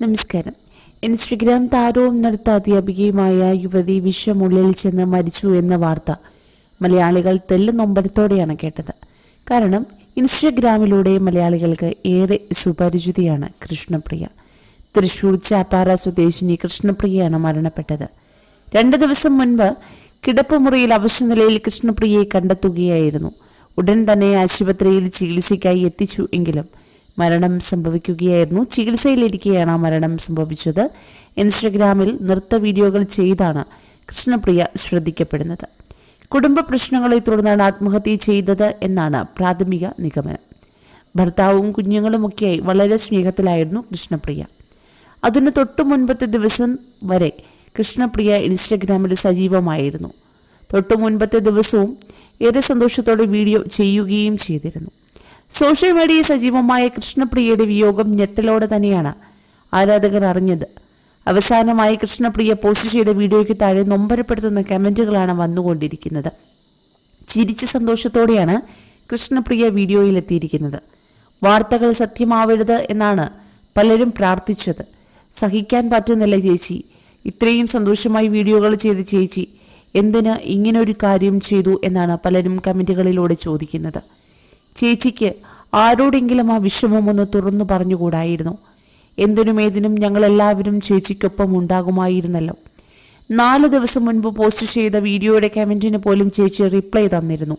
നമസ്കാരം ഇൻസ്റ്റഗ്രാം താരവും നൃത്ത അധ്യാപികയുമായ യുവതി വിഷമുള്ളിൽ ചെന്ന് മരിച്ചു എന്ന വാർത്ത മലയാളികൾ തെല്ല് നൊമ്പരത്തോടെയാണ് കേട്ടത് കാരണം ഇൻസ്റ്റഗ്രാമിലൂടെ മലയാളികൾക്ക് ഏറെ സുപരിചിതിയാണ് കൃഷ്ണപ്രിയ തൃശൂർ ചാപ്പാറ സ്വദേശിനി കൃഷ്ണപ്രിയയാണ് മരണപ്പെട്ടത് രണ്ട് ദിവസം മുൻപ് കിടപ്പുമുറിയിൽ അവശനിലയിൽ കൃഷ്ണപ്രിയയെ കണ്ടെത്തുകയായിരുന്നു ഉടൻ തന്നെ ആശുപത്രിയിൽ ചികിത്സയ്ക്കായി എത്തിച്ചു എങ്കിലും മരണം സംഭവിക്കുകയായിരുന്നു ചികിത്സയിലിരിക്കെയാണ് മരണം സംഭവിച്ചത് ഇൻസ്റ്റഗ്രാമിൽ നൃത്ത വീഡിയോകൾ ചെയ്താണ് കൃഷ്ണപ്രിയ ശ്രദ്ധിക്കപ്പെടുന്നത് കുടുംബ പ്രശ്നങ്ങളെ തുടർന്നാണ് ആത്മഹത്യ ചെയ്തത് എന്നാണ് പ്രാഥമിക നിഗമനം ഭർത്താവും കുഞ്ഞുങ്ങളുമൊക്കെയായി വളരെ സ്നേഹത്തിലായിരുന്നു കൃഷ്ണപ്രിയ അതിന് തൊട്ടു മുൻപത്തെ ദിവസം വരെ കൃഷ്ണപ്രിയ ഇൻസ്റ്റഗ്രാമിൽ സജീവമായിരുന്നു തൊട്ടു മുൻപത്തെ ദിവസവും ഏറെ സന്തോഷത്തോടെ വീഡിയോ ചെയ്യുകയും ചെയ്തിരുന്നു സോഷ്യൽ മീഡിയയിൽ സജീവമായ കൃഷ്ണപ്രിയയുടെ വിയോഗം ഞെട്ടലോടെ തന്നെയാണ് ആരാധകർ അറിഞ്ഞത് അവസാനമായി കൃഷ്ണപ്രിയ പോസ്റ്റ് ചെയ്ത വീഡിയോയ്ക്ക് താഴെ നൊമ്പരപ്പെടുത്തുന്ന കമന്റുകളാണ് വന്നുകൊണ്ടിരിക്കുന്നത് ചിരിച്ച സന്തോഷത്തോടെയാണ് കൃഷ്ണപ്രിയ വീഡിയോയിലെത്തിയിരിക്കുന്നത് വാർത്തകൾ സത്യമാവരുത് എന്നാണ് പലരും പ്രാർത്ഥിച്ചത് സഹിക്കാൻ പറ്റുന്നില്ല ചേച്ചി ഇത്രയും സന്തോഷമായി വീഡിയോകൾ ചെയ്ത ചേച്ചി എന്തിന് ഇങ്ങനൊരു കാര്യം ചെയ്തു എന്നാണ് പലരും കമന്റുകളിലൂടെ ചോദിക്കുന്നത് ചേച്ചിക്ക് ആരോടെങ്കിലും ആ വിഷമം ഒന്ന് തുറന്നു പറഞ്ഞുകൂടായിരുന്നു എന്തിനും ഏതിനും ഞങ്ങളെല്ലാവരും ചേച്ചിക്കൊപ്പം ഉണ്ടാകുമായിരുന്നല്ലോ നാല് ദിവസം മുൻപ് പോസ്റ്റ് ചെയ്ത വീഡിയോയുടെ കമന്റിന് പോലും ചേച്ചി റിപ്ലൈ തന്നിരുന്നു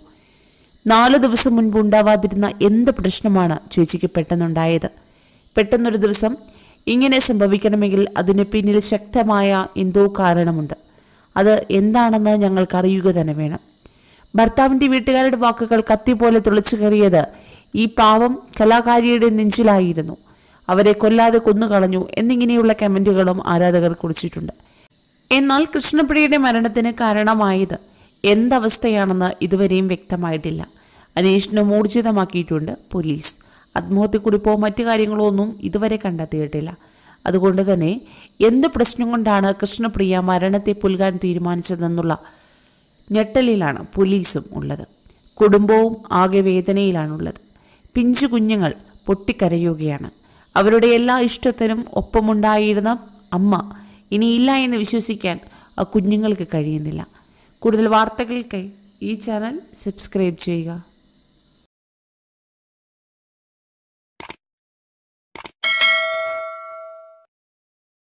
നാല് ദിവസം മുൻപ് ഉണ്ടാവാതിരുന്ന എന്ത് പ്രശ്നമാണ് ചേച്ചിക്ക് പെട്ടെന്നുണ്ടായത് പെട്ടെന്നൊരു ദിവസം ഇങ്ങനെ സംഭവിക്കണമെങ്കിൽ അതിന് പിന്നിൽ ശക്തമായ എന്തോ കാരണമുണ്ട് അത് എന്താണെന്ന് ഞങ്ങൾക്കറിയുക തന്നെ വേണം ഭർത്താവിന്റെ വീട്ടുകാരുടെ വാക്കുകൾ കത്തി പോലെ തുളച്ചു കയറിയത് ഈ പാവം കലാകാരിയുടെ നെഞ്ചിലായിരുന്നു അവരെ കൊല്ലാതെ കൊന്നുകളഞ്ഞു എന്നിങ്ങനെയുള്ള കമന്റുകളും ആരാധകർ കുറിച്ചിട്ടുണ്ട് എന്നാൽ കൃഷ്ണപ്രിയയുടെ മരണത്തിന് കാരണമായത് എന്തവസ്ഥയാണെന്ന് ഇതുവരെയും വ്യക്തമായിട്ടില്ല അന്വേഷണം ഊർജിതമാക്കിയിട്ടുണ്ട് പോലീസ് ആത്മഹത്യക്കുറിപ്പോ മറ്റു കാര്യങ്ങളോ ഒന്നും ഇതുവരെ കണ്ടെത്തിയിട്ടില്ല അതുകൊണ്ട് തന്നെ എന്ത് പ്രശ്നം കൊണ്ടാണ് കൃഷ്ണപ്രിയ മരണത്തെ പുൽകാൻ തീരുമാനിച്ചതെന്നുള്ള ഞെട്ടലിലാണ് പോലീസും ഉള്ളത് കുടുംബവും ആകെ വേദനയിലാണുള്ളത് പിഞ്ചു കുഞ്ഞുങ്ങൾ പൊട്ടിക്കരയുകയാണ് അവരുടെ എല്ലാ ഇഷ്ടത്തിനും ഒപ്പമുണ്ടായിരുന്ന അമ്മ ഇനിയില്ല എന്ന് വിശ്വസിക്കാൻ ആ കുഞ്ഞുങ്ങൾക്ക് കഴിയുന്നില്ല കൂടുതൽ വാർത്തകൾക്കായി ഈ ചാനൽ സബ്സ്ക്രൈബ് ചെയ്യുക